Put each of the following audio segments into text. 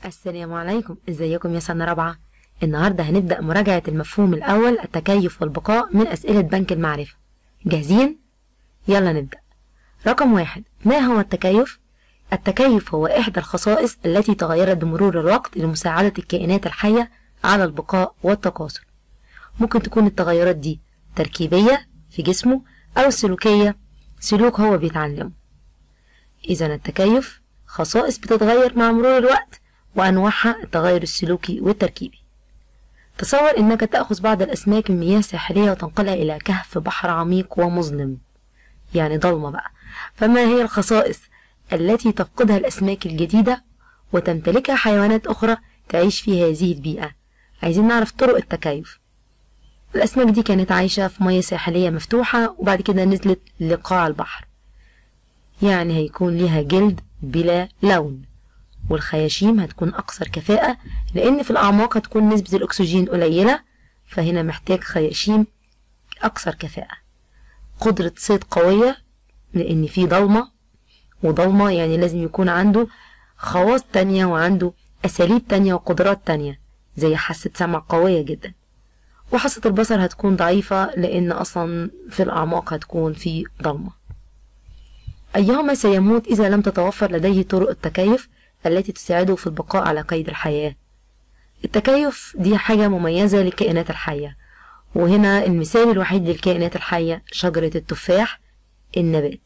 السلام عليكم ازيكم يا سنة رابعة النهاردة هنبدأ مراجعة المفهوم الأول التكيف والبقاء من أسئلة بنك المعرفة جاهزين؟ يلا نبدأ رقم واحد ما هو التكيف؟ التكيف هو إحدى الخصائص التي تغيرت بمرور الوقت لمساعدة الكائنات الحية على البقاء والتكاثر ممكن تكون التغيرات دي تركيبية في جسمه أو سلوكية سلوك هو بيتعلمه إذا التكيف خصائص بتتغير مع مرور الوقت وأنواعها التغير السلوكي والتركيبي تصور إنك تأخذ بعض الأسماك من مياه ساحلية وتنقلها إلى كهف بحر عميق ومظلم يعني ضلمة بقى فما هي الخصائص التي تفقدها الأسماك الجديدة وتمتلكها حيوانات أخرى تعيش في هذه البيئة عايزين نعرف طرق التكيف الأسماك دي كانت عايشة في مياه ساحلية مفتوحة وبعد كده نزلت لقاع البحر يعني هيكون ليها جلد بلا لون والخياشيم هتكون أكثر كفاءة لأن في الأعماق هتكون نسبة الأكسجين قليلة فهنا محتاج خياشيم أكثر كفاءة قدرة صيد قوية لأن في ضلمة وضلمة يعني لازم يكون عنده خواص تانية وعنده أساليب تانية وقدرات تانية زي حاسة سمع قوية جدا وحاسة البصر هتكون ضعيفة لأن أصلا في الأعماق هتكون في ضلمة أيهما سيموت إذا لم تتوفر لديه طرق التكيف التي تساعده في البقاء على قيد الحياة التكيف دي حاجة مميزة للكائنات الحية وهنا المثال الوحيد للكائنات الحية شجرة التفاح النبات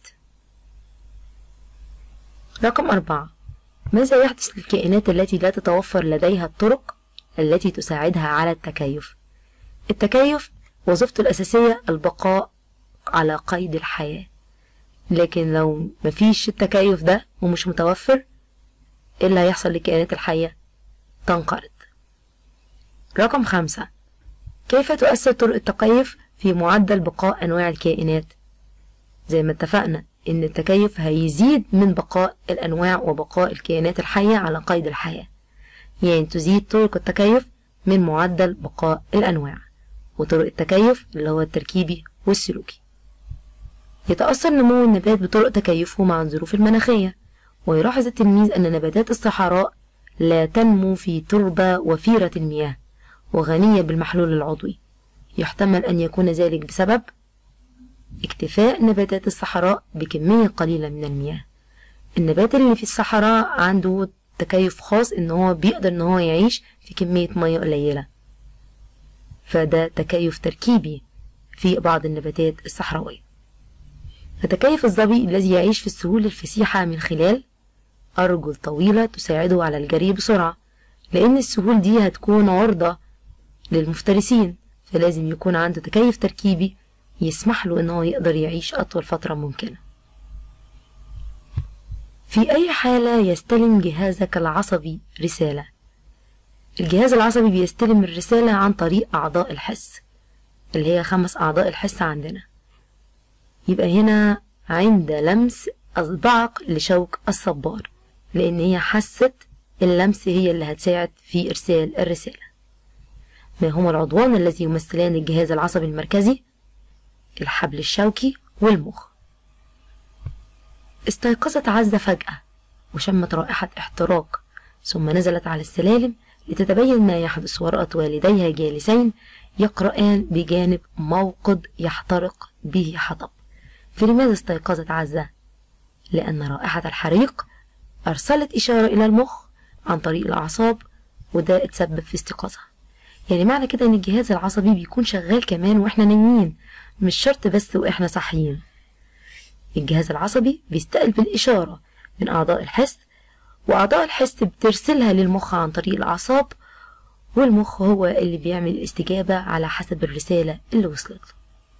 رقم أربعة ماذا يحدث للكائنات التي لا تتوفر لديها الطرق التي تساعدها على التكيف التكيف وظيفته الأساسية البقاء على قيد الحياة لكن لو مفيش التكيف ده ومش متوفر ايه اللي هيحصل للكائنات الحية تنقرض رقم خمسة كيف تؤثر طرق التكيف في معدل بقاء أنواع الكائنات زي ما اتفقنا إن التكيف هيزيد من بقاء الأنواع وبقاء الكائنات الحية على قيد الحياة يعني تزيد طرق التكيف من معدل بقاء الأنواع وطرق التكيف اللي هو التركيبي والسلوكي يتأثر نمو النبات بطرق تكيفه مع الظروف المناخية ويلاحظ التلميذ أن نباتات الصحراء لا تنمو في تربة وفيرة المياه وغنية بالمحلول العضوي يحتمل أن يكون ذلك بسبب اكتفاء نباتات الصحراء بكمية قليلة من المياه النبات اللي في الصحراء عنده تكيف خاص ان هو بيقدر ان هو يعيش في كمية مياه قليلة فده تكيف تركيبي في بعض النباتات الصحراوية فتكيف الظبي الذي يعيش في السهول الفسيحة من خلال أرجل طويلة تساعده على الجري بسرعة لأن السهول دي هتكون عرضة للمفترسين فلازم يكون عنده تكيف تركيبي يسمح له إنه يقدر يعيش أطول فترة ممكنة في أي حالة يستلم جهازك العصبي رسالة الجهاز العصبي بيستلم الرسالة عن طريق أعضاء الحس اللي هي خمس أعضاء الحس عندنا يبقى هنا عند لمس أصبعك لشوك الصبار لأن هي حست اللمس هي اللي هتساعد في إرسال الرسالة ما هما العضوان الذي يمثلان الجهاز العصبي المركزي الحبل الشوكي والمخ استيقظت عزة فجأة وشمت رائحة احتراق ثم نزلت على السلالم لتتبين ما يحدث ورأت والديها جالسين يقرآن بجانب موقد يحترق به حطب فلماذا استيقظت عزة؟ لأن رائحة الحريق أرسلت إشارة إلى المخ عن طريق الأعصاب وده اتسبب في استيقاظها يعني معنى كده إن الجهاز العصبي بيكون شغال كمان وإحنا نايمين مش شرط بس وإحنا صاحيين الجهاز العصبي بيستقبل الإشارة من أعضاء الحس وأعضاء الحس بترسلها للمخ عن طريق الأعصاب والمخ هو اللي بيعمل الاستجابة على حسب الرسالة اللي وصلت له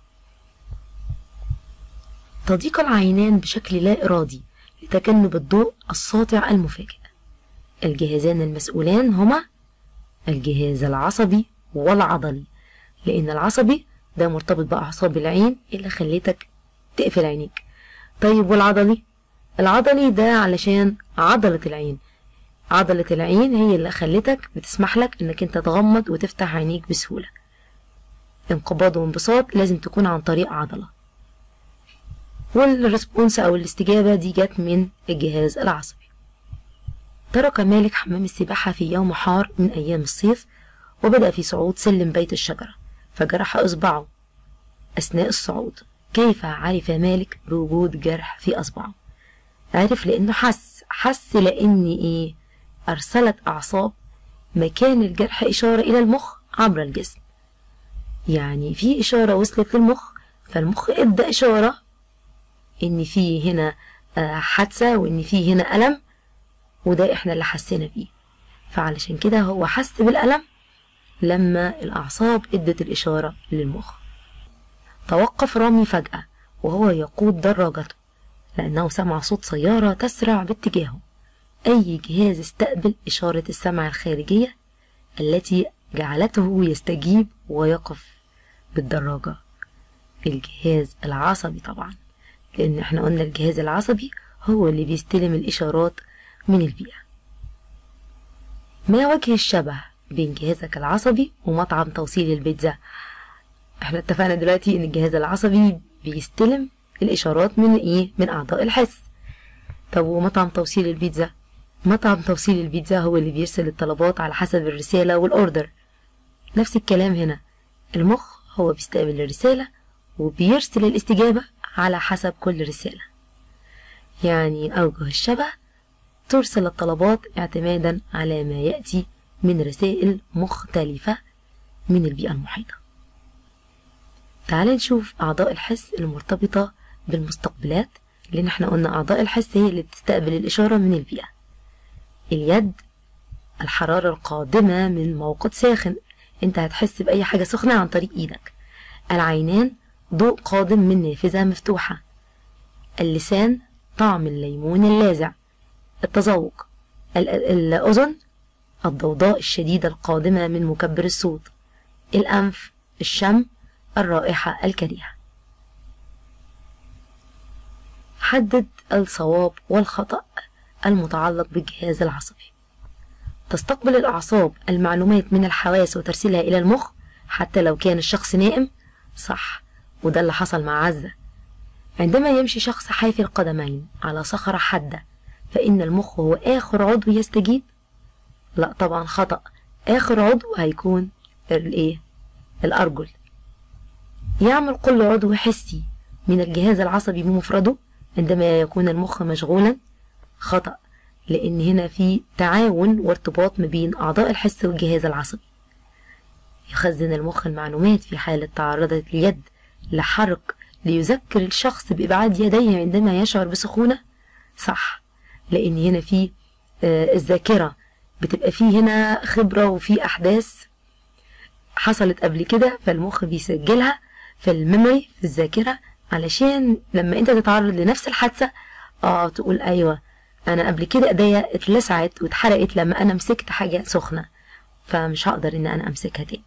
تضيق العينان بشكل لا إرادي لتجنب الضوء الساطع المفاجئ الجهازان المسؤولان هما الجهاز العصبي والعضلي لأن العصبي ده مرتبط بأعصاب العين اللي خليتك تقفل عينيك طيب والعضلي العضلي ده علشان عضلة العين عضلة العين هي اللي خلتك بتسمح لك انك انت تغمض وتفتح عينيك بسهولة انقباض وانبساط لازم تكون عن طريق عضلة والريسبونس او الاستجابة دي جت من الجهاز العصبي ترك مالك حمام السباحة في يوم حار من أيام الصيف وبدأ في صعود سلم بيت الشجرة فجرح إصبعه أثناء الصعود كيف عرف مالك بوجود جرح في أصبعه عرف لأنه حس حس لأن إيه أرسلت أعصاب مكان الجرح إشارة إلى المخ عبر الجسم يعني في إشارة وصلت للمخ فالمخ ادى إشارة إن في هنا آه، حادثة وإن في هنا ألم وده إحنا اللي حسينا بيه فعلشان كده هو حس بالألم لما الأعصاب ادت الإشارة للمخ توقف رامي فجأة وهو يقود دراجته لأنه سمع صوت سيارة تسرع باتجاهه أي جهاز استقبل إشارة السمع الخارجية التي جعلته يستجيب ويقف بالدراجة الجهاز العصبي طبعا لأن احنا قلنا الجهاز العصبي هو اللي بيستلم الإشارات من البيئة ما وجه الشبه بين جهازك العصبي ومطعم توصيل البيتزا احنا اتفقنا دلوقتي ان الجهاز العصبي بيستلم الاشارات من ايه من اعضاء الحس طب ومطعم توصيل البيتزا مطعم توصيل البيتزا هو اللي بيرسل الطلبات على حسب الرسالة والاوردر نفس الكلام هنا المخ هو بيستقبل الرسالة وبيرسل الاستجابة على حسب كل رسالة يعني أوجه الشبه ترسل الطلبات اعتمادا على ما يأتي من رسائل مختلفة من البيئة المحيطة تعال نشوف أعضاء الحس المرتبطة بالمستقبلات لأن احنا قلنا أعضاء الحس هي اللي بتستقبل الإشارة من البيئة اليد الحرارة القادمة من موقد ساخن انت هتحس بأي حاجة سخنة عن طريق ايدك العينان ضوء قادم من نافذة مفتوحة اللسان طعم الليمون اللاذع التذوق الأذن الضوضاء الشديدة القادمة من مكبر الصوت الأنف الشم الرائحة الكريهة حدد الصواب والخطأ المتعلق بالجهاز العصبي تستقبل الأعصاب المعلومات من الحواس وترسلها إلى المخ حتى لو كان الشخص نائم صح وده اللي حصل مع عزة عندما يمشي شخص حافي القدمين على صخرة حادة فإن المخ هو آخر عضو يستجيب لا طبعا خطأ آخر عضو هيكون الإيه الأرجل يعمل كل عضو حسي من الجهاز العصبي بمفرده عندما يكون المخ مشغولا خطأ لأن هنا في تعاون وارتباط ما بين أعضاء الحس والجهاز العصبي يخزن المخ المعلومات في حالة تعرضت اليد لحرق ليذكر الشخص بإبعاد يديه عندما يشعر بسخونة صح لأن هنا في آه، الذاكرة بتبقى فيه هنا خبرة وفي أحداث حصلت قبل كده فالمخ بيسجلها في الميموري في الذاكرة علشان لما انت تتعرض لنفس الحادثة اه تقول ايوه انا قبل كده ايديا اتلسعت واتحرقت لما انا مسكت حاجة سخنة فمش هقدر ان انا امسكها تاني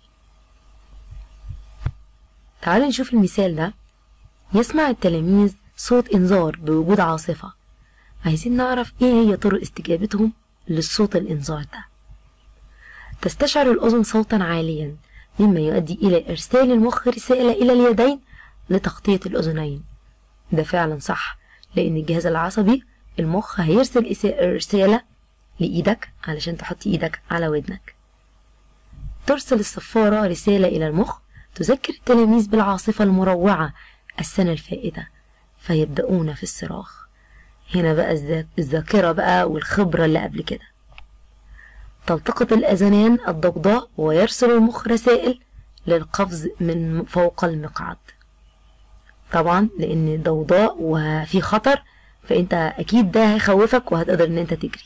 تعالوا نشوف المثال ده يسمع التلاميذ صوت انذار بوجود عاصفة عايزين نعرف ايه هي طرق استجابتهم للصوت الانذار ده تستشعر الأذن صوتا عاليا مما يؤدي إلى إرسال المخ رسالة إلى اليدين لتغطية الأذنين ده فعلا صح لأن الجهاز العصبي المخ هيرسل رسالة لإيدك علشان تحط إيدك على ودنك ترسل الصفارة رسالة إلى المخ تذكر التلاميذ بالعاصفة المروعة السنة الفائتة فيبدأون في الصراخ هنا بقى الذاكرة بقى والخبرة اللي قبل كده تلتقط الأذنان الضوضاء ويرسل المخ رسائل للقفز من فوق المقعد طبعا لأن ضوضاء وفي خطر فأنت أكيد ده هيخوفك وهتقدر إن أنت تجري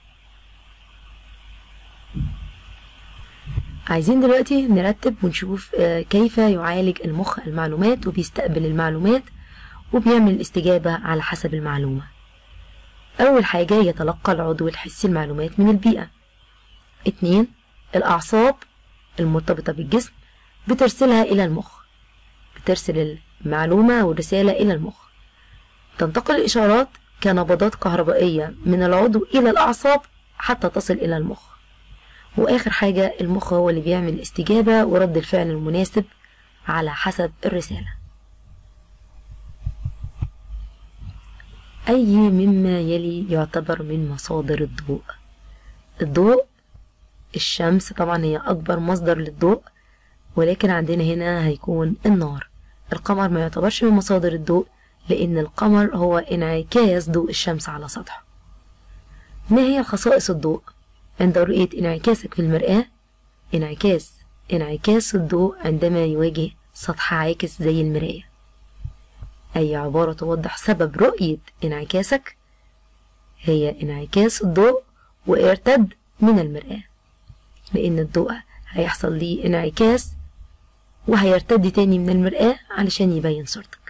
عايزين دلوقتي نرتب ونشوف آه، كيف يعالج المخ المعلومات وبيستقبل المعلومات وبيعمل الاستجابة على حسب المعلومة أول حاجة يتلقى العضو الحسي المعلومات من البيئة اتنين الأعصاب المرتبطة بالجسم بترسلها إلى المخ بترسل المعلومة والرسالة إلى المخ تنتقل الإشارات كنبضات كهربائية من العضو إلى الأعصاب حتى تصل إلى المخ وآخر حاجة المخ هو اللي بيعمل الاستجابة ورد الفعل المناسب على حسب الرسالة أي مما يلي يعتبر من مصادر الضوء الضوء الشمس طبعا هي أكبر مصدر للضوء ولكن عندنا هنا هيكون النار القمر ما يعتبرش من مصادر الضوء لأن القمر هو انعكاس ضوء الشمس على سطحه ما هي خصائص الضوء؟ عند رؤية انعكاسك في المرآة انعكاس انعكاس الضوء عندما يواجه سطح عاكس زي المراية أي عبارة توضح سبب رؤية انعكاسك هي انعكاس الضوء وارتد من المرآة لأن الضوء هيحصل ليه انعكاس وهيرتد تاني من المرآة علشان يبين صورتك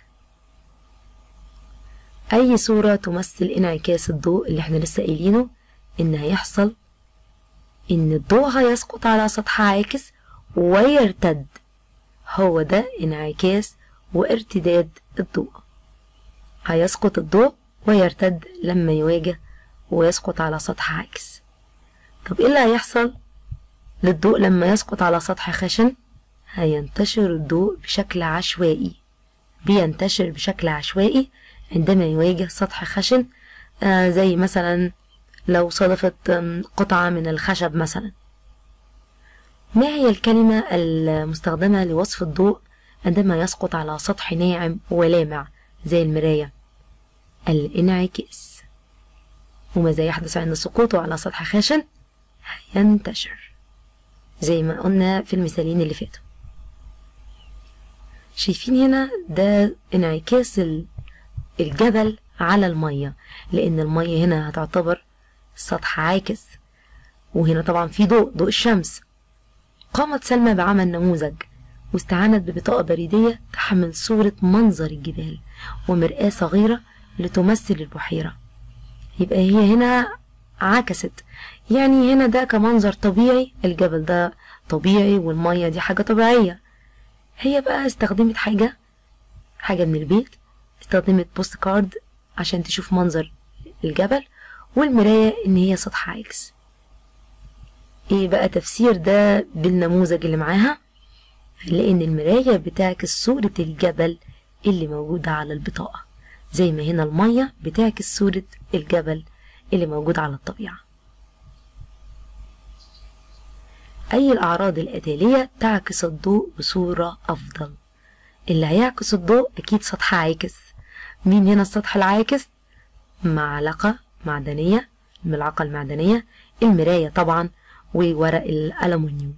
أي صورة تمثل انعكاس الضوء اللي احنا لسه قايلينه إن هيحصل إن الضوء هيسقط على سطح عاكس ويرتد هو ده انعكاس وارتداد الضوء هيسقط الضوء ويرتد لما يواجه ويسقط على سطح عاكس طب ايه اللي هيحصل للضوء لما يسقط على سطح خشن هينتشر الضوء بشكل عشوائي بينتشر بشكل عشوائي عندما يواجه سطح خشن آه زي مثلا لو صادفت قطعة من الخشب مثلا ما هي الكلمة المستخدمة لوصف الضوء عندما يسقط على سطح ناعم ولامع زي المراية الانعكاس وماذا يحدث عند سقوطه على سطح خشن ينتشر زي ما قلنا في المثالين اللي فاتوا شايفين هنا ده انعكاس الجبل على المية لأن المية هنا هتعتبر سطح عاكس وهنا طبعا في ضوء ضوء الشمس قامت سلمى بعمل نموذج واستعانت ببطاقة بريدية تحمل صورة منظر الجبال ومرآة صغيرة لتمثل البحيرة يبقى هي هنا عكست يعني هنا ده كمنظر طبيعي الجبل ده طبيعي والمية دي حاجة طبيعية هي بقى استخدمت حاجة حاجة من البيت استخدمت بوست كارد عشان تشوف منظر الجبل والمراية ان هي سطح عكس ايه بقى تفسير ده بالنموذج اللي معاها هنلاقي ان المراية بتعكس صورة الجبل اللي موجودة على البطاقة زي ما هنا المية بتعكس صورة الجبل اللي موجود على الطبيعة أي الأعراض الأتالية تعكس الضوء بصورة أفضل اللي هيعكس الضوء أكيد سطح عاكس مين هنا السطح العاكس؟ معلقة معدنية الملعقة المعدنية المراية طبعا وورق الألمنيوم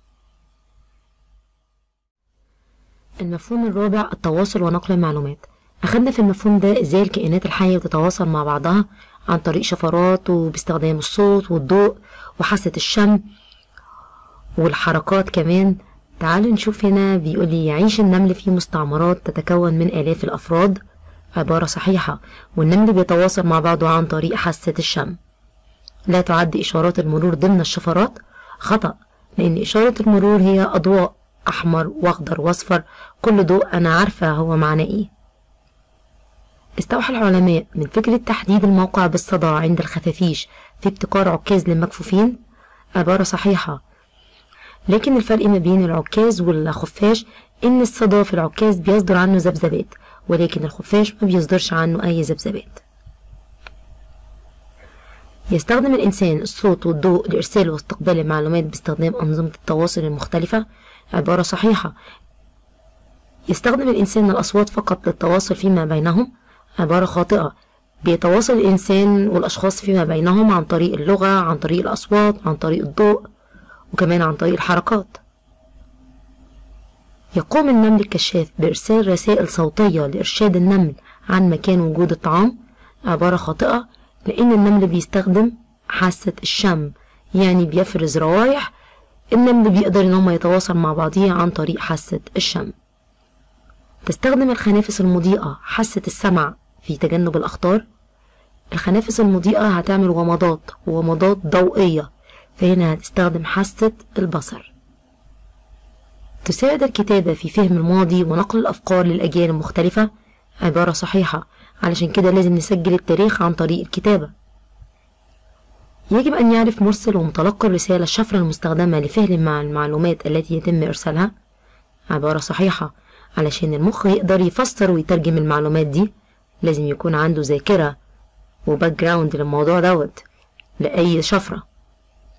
المفهوم الرابع التواصل ونقل المعلومات أخدنا في المفهوم ده إزاي الكائنات الحية بتتواصل مع بعضها عن طريق شفرات وباستخدام الصوت والضوء وحاسة الشم والحركات كمان تعالوا نشوف هنا بيقول لي يعيش النمل في مستعمرات تتكون من آلاف الأفراد عبارة صحيحة والنمل بيتواصل مع بعضه عن طريق حاسة الشم لا تعد إشارات المرور ضمن الشفرات خطأ لأن إشارة المرور هي أضواء أحمر وأخضر وأصفر كل ضوء أنا عارفة هو معناه إيه استوحى العلماء من فكرة تحديد الموقع بالصدى عند الخفافيش في ابتكار عكاز للمكفوفين عبارة صحيحة لكن الفرق ما بين العكاز والخفاش إن الصدى في العكاز بيصدر عنه ذبذبات ولكن الخفاش ما بيصدرش عنه أي ذبذبات يستخدم الإنسان الصوت والضوء لإرسال واستقبال المعلومات باستخدام أنظمة التواصل المختلفة عبارة صحيحة يستخدم الإنسان الأصوات فقط للتواصل فيما بينهم عبارة خاطئة بيتواصل الإنسان والأشخاص فيما بينهم عن طريق اللغة عن طريق الأصوات عن طريق الضوء وكمان عن طريق الحركات يقوم النمل الكشاف بإرسال رسائل صوتية لإرشاد النمل عن مكان وجود الطعام عبارة خاطئة لأن النمل بيستخدم حاسة الشم يعني بيفرز روايح النمل بيقدر إن هما يتواصل مع بعضيه عن طريق حاسة الشم تستخدم الخنافس المضيئة حاسة السمع في تجنب الأخطار الخنافس المضيئة هتعمل ومضات ومضات ضوئية فهنا هتستخدم حاسة البصر تساعد الكتابة في فهم الماضي ونقل الأفكار للأجيال المختلفة عبارة صحيحة علشان كده لازم نسجل التاريخ عن طريق الكتابة يجب أن يعرف مرسل ومتلقي الرسالة الشفرة المستخدمة لفهم مع المعلومات التي يتم إرسالها عبارة صحيحة علشان المخ يقدر يفسر ويترجم المعلومات دي لازم يكون عنده ذاكرة وباك جراوند للموضوع دوت لأي شفرة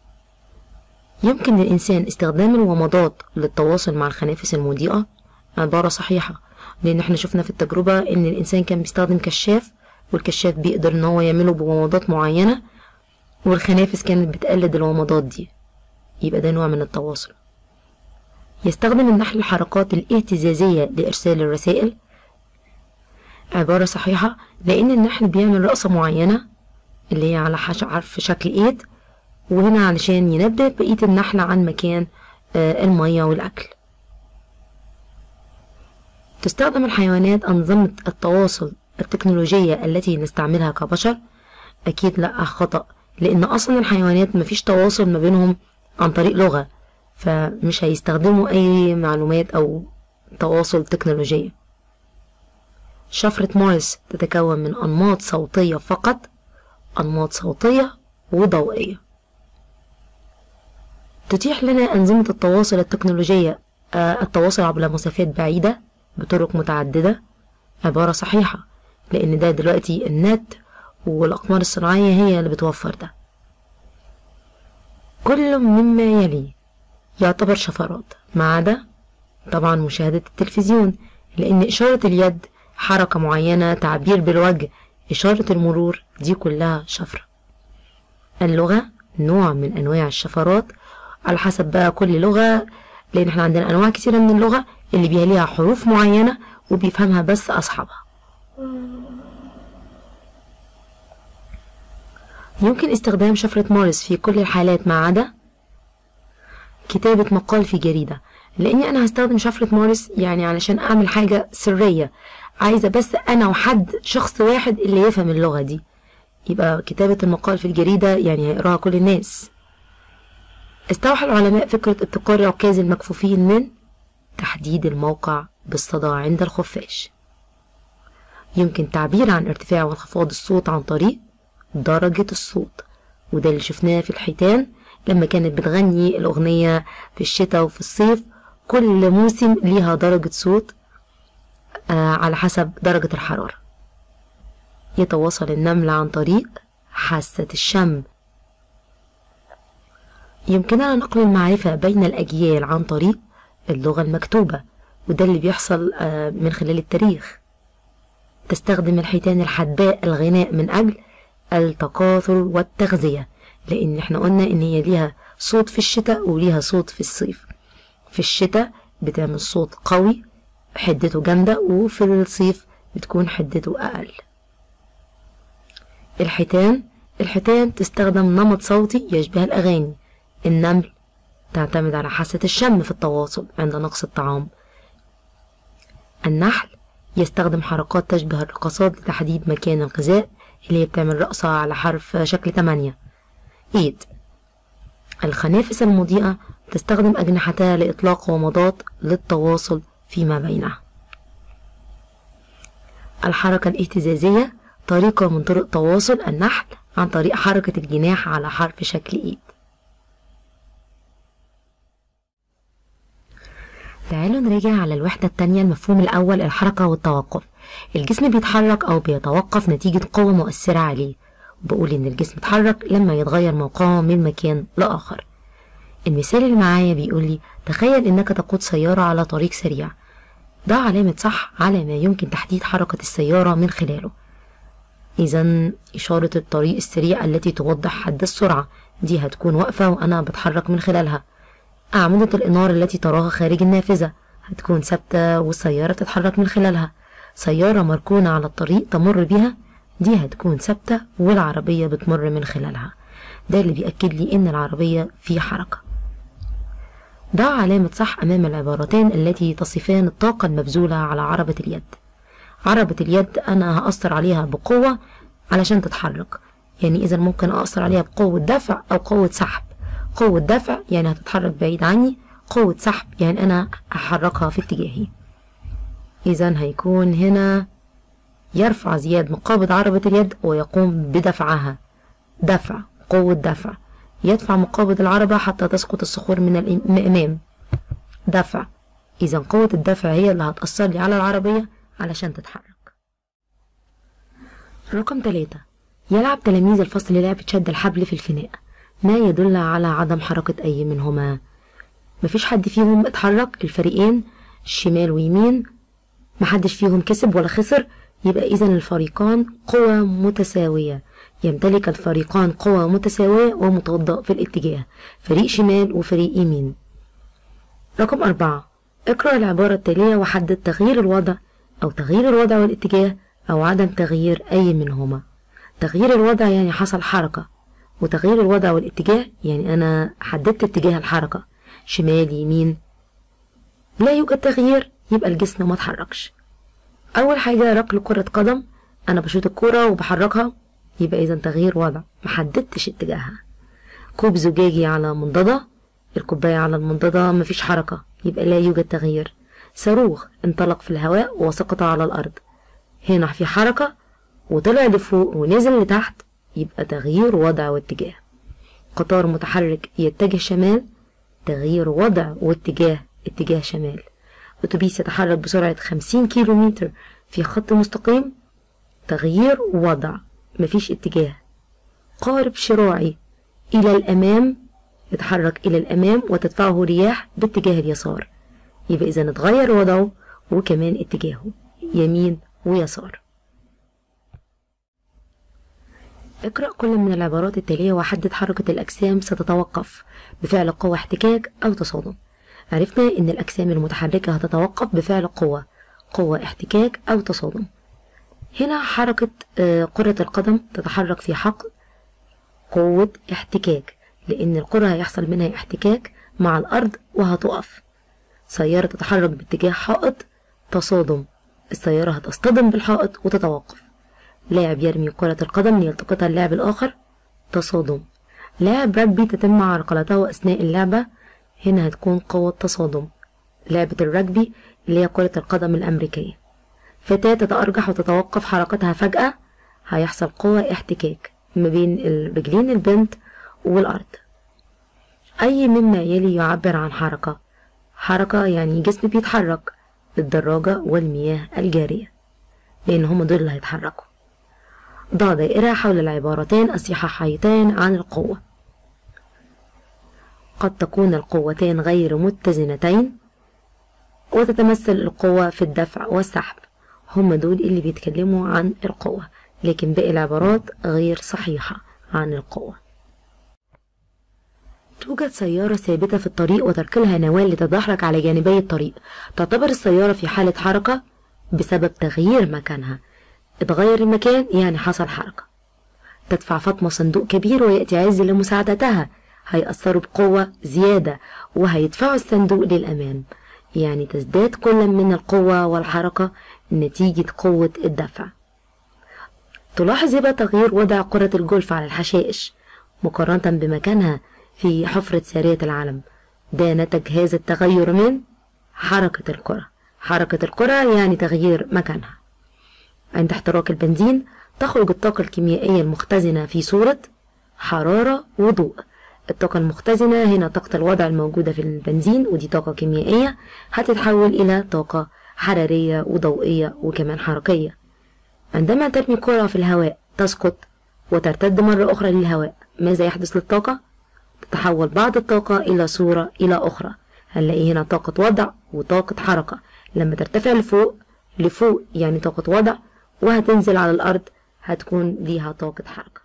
يمكن للإنسان استخدام الومضات للتواصل مع الخنافس المضيئة عبارة صحيحة لأن احنا شفنا في التجربة إن الإنسان كان بيستخدم كشاف والكشاف بيقدر إن هو يعمله بومضات معينة والخنافس كانت بتقلد الومضات دي يبقى ده نوع من التواصل يستخدم النحل الحركات الاهتزازية لإرسال الرسائل عبارة صحيحة لأن النحل بيعمل رقصة معينة اللي هي على حرف شكل ايد وهنا علشان ينبه بقية النحل عن مكان آه، المية والأكل تستخدم الحيوانات أنظمة التواصل التكنولوجية التي نستعملها كبشر أكيد لأ خطأ لأن أصلا الحيوانات مفيش تواصل ما بينهم عن طريق لغة فمش هيستخدموا أي معلومات أو تواصل تكنولوجية شفرة موريس تتكون من أنماط صوتية فقط أنماط صوتية وضوئية تتيح لنا أنظمة التواصل التكنولوجية آه، التواصل عبر مسافات بعيدة بطرق متعددة عبارة صحيحة لأن ده دلوقتي النت والأقمار الصناعية هي اللي بتوفر ده كل مما يلي يعتبر شفرات ما عدا طبعا مشاهدة التلفزيون لأن إشارة اليد حركة معينة تعبير بالوجه إشارة المرور دي كلها شفرة اللغة نوع من أنواع الشفرات على حسب بقى كل لغة لأن احنا عندنا أنواع كثيرة من اللغة اللي بيها حروف معينة وبيفهمها بس أصحابها يمكن استخدام شفرة موريس في كل الحالات ما عدا كتابة مقال في جريدة لأني أنا هستخدم شفرة موريس يعني علشان أعمل حاجة سرية عايزة بس أنا وحد شخص واحد اللي يفهم اللغة دي يبقى كتابة المقال في الجريدة يعني هيقراها كل الناس استوحى العلماء فكرة ابتكار عكاز المكفوفين من تحديد الموقع بالصدى عند الخفاش يمكن تعبير عن ارتفاع وانخفاض الصوت عن طريق درجة الصوت وده اللي شفناه في الحيتان لما كانت بتغني الأغنية في الشتاء وفي الصيف كل موسم ليها درجة صوت آه على حسب درجة الحرارة يتواصل النمل عن طريق حاسة الشم يمكننا نقل المعرفة بين الأجيال عن طريق اللغة المكتوبة وده اللي بيحصل آه من خلال التاريخ تستخدم الحيتان الحدباء الغناء من أجل التكاثر والتغذية لأن احنا قلنا إن هي ليها صوت في الشتاء وليها صوت في الصيف في الشتاء بتعمل صوت قوي حدته جامدة وفي الصيف بتكون حدته أقل الحيتان الحيتان تستخدم نمط صوتي يشبه الأغاني النمل تعتمد على حاسة الشم في التواصل عند نقص الطعام النحل يستخدم حركات تشبه الرقصات لتحديد مكان الغذاء اللي هي بتعمل رقصة على حرف شكل تمانية إيد الخنافس المضيئة تستخدم أجنحتها لإطلاق ومضات للتواصل فيما بينها الحركة الاهتزازية طريقة من طرق تواصل النحل عن طريق حركة الجناح على حرف شكل إيد تعالوا نراجع على الوحدة التانية المفهوم الأول الحركة والتوقف الجسم بيتحرك أو بيتوقف نتيجة قوة مؤثرة عليه وبقول إن الجسم اتحرك لما يتغير موقعه من مكان لآخر المثال اللي معايا بيقول لي تخيل إنك تقود سيارة على طريق سريع ده علامة صح على ما يمكن تحديد حركة السيارة من خلاله إذا إشارة الطريق السريع التي توضح حد السرعة دي هتكون واقفة وأنا بتحرك من خلالها أعمدة الإنارة التي تراها خارج النافذة هتكون ثابتة والسيارة تتحرك من خلالها سيارة مركونة على الطريق تمر بها دي هتكون ثابتة والعربية بتمر من خلالها ده اللي بيأكد لي إن العربية في حركة ضع علامة صح أمام العبارتين التي تصفان الطاقة المبذولة على عربة اليد عربة اليد أنا هأثر عليها بقوة علشان تتحرك يعني إذا ممكن أأثر عليها بقوة دفع أو قوة سحب قوة دفع يعني هتتحرك بعيد عني قوة سحب يعني أنا هحركها في اتجاهي إذا هيكون هنا يرفع زياد مقابض عربة اليد ويقوم بدفعها دفع قوة دفع يدفع مقابض العربة حتى تسقط الصخور من الأمام دفع إذا قوة الدفع هي اللي هتأثر لي على العربية علشان تتحرك رقم ثلاثة يلعب تلاميذ الفصل لعبة شد الحبل في الفناء ما يدل على عدم حركة أي منهما مفيش حد فيهم اتحرك الفريقين شمال ويمين محدش فيهم كسب ولا خسر يبقى إذا الفريقان قوى متساوية يمتلك الفريقان قوى متساوية ومتضادة في الاتجاه فريق شمال وفريق يمين رقم أربعة اقرأ العبارة التالية وحدد تغيير الوضع أو تغيير الوضع والاتجاه أو عدم تغيير أي منهما تغيير الوضع يعني حصل حركة وتغيير الوضع والاتجاه يعني أنا حددت اتجاه الحركة شمال يمين لا يوجد تغيير يبقى الجسم ما اتحركش أول حاجة ركل كرة قدم أنا بشوط الكرة وبحركها يبقى إذا تغيير وضع محددتش اتجاهها كوب زجاجي على منضدة الكوباية على المنضدة مفيش حركة يبقى لا يوجد تغيير صاروخ انطلق في الهواء وسقط على الأرض هنا في حركة وطلع لفوق ونزل لتحت يبقى تغيير وضع واتجاه قطار متحرك يتجه شمال تغيير وضع واتجاه اتجاه شمال أتوبيس يتحرك بسرعة 50 كيلو متر في خط مستقيم تغيير وضع مفيش اتجاه قارب شراعي إلى الأمام يتحرك إلى الأمام وتدفعه رياح باتجاه اليسار يبقى إذا اتغير وضعه وكمان اتجاهه يمين ويسار اقرأ كل من العبارات التالية وحدد حركة الأجسام ستتوقف بفعل قوة احتكاك أو تصادم عرفنا إن الأجسام المتحركة هتتوقف بفعل قوة قوة احتكاك أو تصادم هنا حركة كرة القدم تتحرك في حق قوة احتكاك لأن الكرة هيحصل منها احتكاك مع الأرض وهتقف سيارة تتحرك باتجاه حائط تصادم السيارة هتصطدم بالحائط وتتوقف لاعب يرمي كرة القدم ليلتقطها اللاعب الآخر تصادم لاعب رجبي تتم عرقلته أثناء اللعبة هنا هتكون قوة تصادم لعبة الرجبي اللي هي كرة القدم الأمريكية فتاة تتأرجح وتتوقف حركتها فجأة هيحصل قوة احتكاك ما بين رجلين البنت والأرض أي مما يلي يعبر عن حركة حركة يعني جسم بيتحرك الدراجة والمياه الجارية لأن هما دول اللي هيتحركوا ضع دائرة حول العبارتين الصحيحتين عن القوة قد تكون القوتان غير متزنتين وتتمثل القوة في الدفع والسحب هم دول اللي بيتكلموا عن القوة لكن باقي العبارات غير صحيحة عن القوة توجد سيارة ثابتة في الطريق وتركلها نوال لتتدحرج على جانبي الطريق تعتبر السيارة في حالة حركة بسبب تغيير مكانها اتغير المكان يعني حصل حركة تدفع فاطمة صندوق كبير ويأتي عز لمساعدتها هيأثروا بقوة زيادة وهيدفعوا الصندوق للأمام يعني تزداد كل من القوة والحركة نتيجة قوة الدفع تلاحظ يبقى تغيير وضع كرة الجولف على الحشائش مقارنة بمكانها في حفرة سارية العلم ده نتج هذا التغير من حركة الكرة حركة الكرة يعني تغيير مكانها عند احتراق البنزين تخرج الطاقة الكيميائية المختزنة في صورة حرارة وضوء الطاقة المختزنة هنا طاقة الوضع الموجودة في البنزين ودي طاقة كيميائية هتتحول إلى طاقة حرارية وضوئية وكمان حركية عندما ترمي كرة في الهواء تسقط وترتد مرة أخرى للهواء ماذا يحدث للطاقة؟ تتحول بعض الطاقة إلى صورة إلى أخرى هنلاقي هنا طاقة وضع وطاقة حركة لما ترتفع لفوق لفوق يعني طاقة وضع وهتنزل على الأرض هتكون ليها طاقة حركة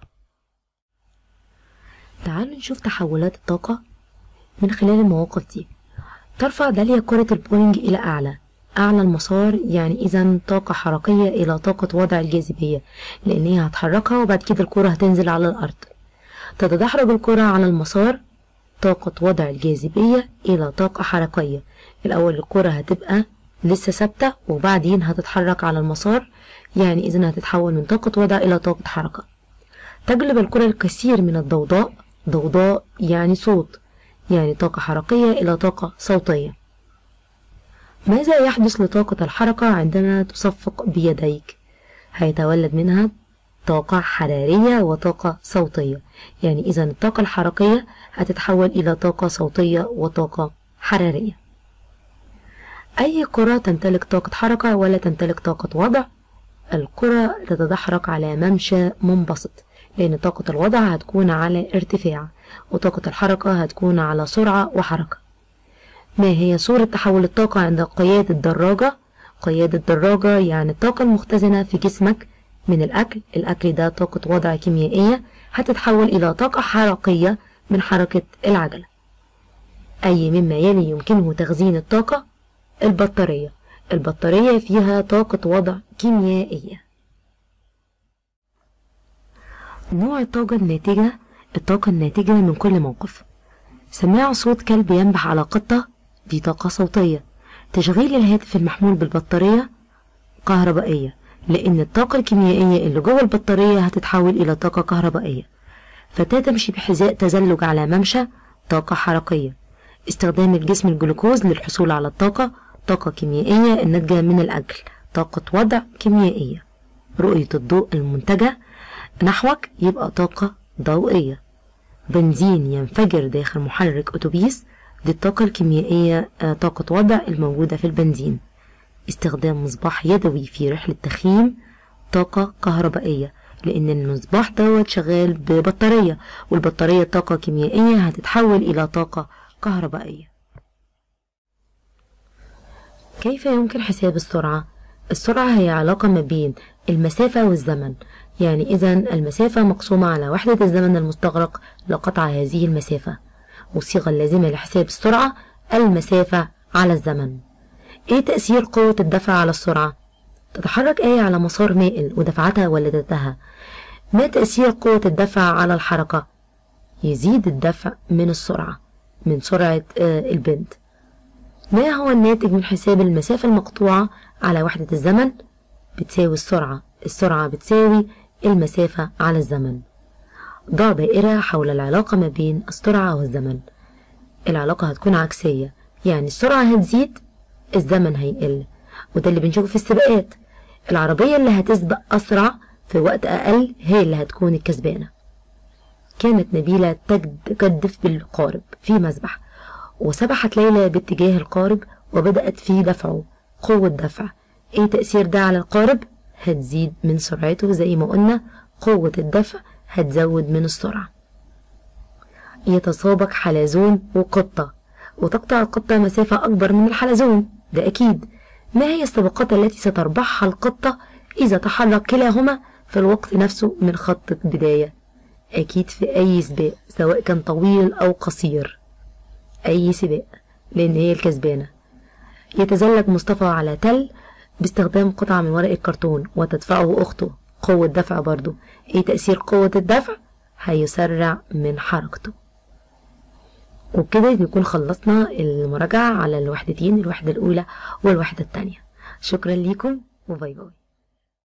تعالوا نشوف تحولات الطاقة من خلال المواقف دي ترفع داليا كرة البولينج إلى أعلى أعلى المسار يعني إذا طاقة حركية إلى طاقة وضع الجاذبية لأن هي هتحركها وبعد كده الكرة هتنزل على الأرض تتدحرج الكرة على المسار طاقة وضع الجاذبية إلى طاقة حركية الأول الكرة هتبقى لسه ثابتة وبعدين هتتحرك على المسار يعني إذا هتتحول من طاقة وضع إلى طاقة حركة تجلب الكرة الكثير من الضوضاء ضوضاء يعني صوت يعني طاقة حركية إلى طاقة صوتية ماذا يحدث لطاقة الحركة عندما تصفق بيديك هيتولد منها طاقة حرارية وطاقة صوتية يعني إذا الطاقة الحركية هتتحول إلى طاقة صوتية وطاقة حرارية أي كرة تمتلك طاقة حركة ولا تمتلك طاقة وضع الكرة تتدحرج على ممشى منبسط لأن طاقة الوضع هتكون على ارتفاع وطاقة الحركة هتكون على سرعة وحركة ما هي صورة تحول الطاقة عند قيادة دراجة قيادة دراجة يعني الطاقة المختزنة في جسمك من الأكل الأكل ده طاقة وضع كيميائية هتتحول إلى طاقة حركية من حركة العجلة أي مما يلي يمكنه تخزين الطاقة البطارية البطارية فيها طاقة وضع كيميائية نوع الطاقة الناتجة الطاقة الناتجة من كل موقف سماع صوت كلب ينبح على قطة دي طاقة صوتية تشغيل الهاتف المحمول بالبطارية كهربائية لأن الطاقة الكيميائية اللي جوه البطارية هتتحول إلى طاقة كهربائية فتاة تمشي بحذاء تزلج على ممشى طاقة حركية استخدام الجسم الجلوكوز للحصول على الطاقة طاقة كيميائية الناتجة من الأكل طاقة وضع كيميائية رؤية الضوء المنتجة نحوك يبقى طاقة ضوئية بنزين ينفجر داخل محرك أتوبيس دي الطاقة الكيميائية آه، طاقة وضع الموجودة في البنزين استخدام مصباح يدوي في رحلة تخييم طاقة كهربائية لأن المصباح دوت شغال ببطارية والبطارية طاقة كيميائية هتتحول إلى طاقة كهربائية كيف يمكن حساب السرعة؟ السرعة هي علاقة ما بين المسافة والزمن يعني إذا المسافة مقسومة على وحدة الزمن المستغرق لقطع هذه المسافة والصيغة اللازمة لحساب السرعة المسافة على الزمن إيه تأثير قوة الدفع على السرعة؟ تتحرك آية على مسار مائل ودفعتها ولدتها ما تأثير قوة الدفع على الحركة؟ يزيد الدفع من السرعة من سرعة آه، البنت ما هو الناتج من حساب المسافة المقطوعة على وحدة الزمن؟ بتساوي السرعة السرعة بتساوي المسافة على الزمن ضع دائرة حول العلاقة ما بين السرعة والزمن العلاقة هتكون عكسية يعني السرعة هتزيد الزمن هيقل وده اللي بنشوفه في السباقات العربية اللي هتسبق أسرع في وقت أقل هي اللي هتكون الكسبانة كانت نبيلة تجدف بالقارب في مسبح وسبحت ليلى باتجاه القارب وبدأت في دفعه قوة دفع ايه تأثير ده على القارب هتزيد من سرعته زي ما قلنا قوة الدفع هتزود من السرعة يتسابق حلزون وقطة وتقطع القطة مسافة أكبر من الحلزون ده أكيد ما هي السباقات التي ستربحها القطة إذا تحرك كلاهما في الوقت نفسه من خط البداية أكيد في أي سباق سواء كان طويل أو قصير أي سباق لأن هي الكسبانة يتزلج مصطفى على تل باستخدام قطعة من ورق الكرتون وتدفعه أخته قوة دفع برضو ايه تأثير قوة الدفع هيسرع من حركته وبكده نكون خلصنا المراجعة على الوحدتين الوحدة الأولى والوحدة التانية شكرا ليكم وباي باي